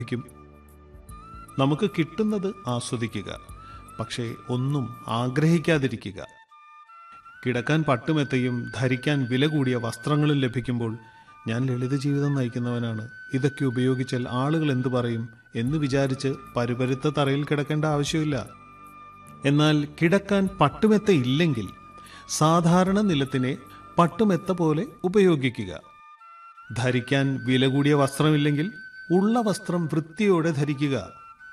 ക്കും. നമുക്ക് കിട്ടുന്നത് ആസ്വദിക്കുക പക്ഷേ ഒന്നും ആഗ്രഹിക്കാതിരിക്കുക കിടക്കാൻ പട്ടുമെത്തയും ധരിക്കാൻ വില കൂടിയ വസ്ത്രങ്ങളും ലഭിക്കുമ്പോൾ ഞാൻ ലളിത ജീവിതം നയിക്കുന്നവനാണ് ഇതൊക്കെ ഉപയോഗിച്ചാൽ ആളുകൾ എന്തു പറയും എന്ന് വിചാരിച്ച് പരുപരുത്ത തറയിൽ കിടക്കേണ്ട ആവശ്യമില്ല എന്നാൽ കിടക്കാൻ പട്ടുമെത്ത ഇല്ലെങ്കിൽ സാധാരണ നിലത്തിനെ പട്ടുമെത്ത പോലെ ഉപയോഗിക്കുക ധരിക്കാൻ വില കൂടിയ വസ്ത്രമില്ലെങ്കിൽ ഉള്ള വസ്ത്രം വൃത്തിയോടെ ധരിക്കുക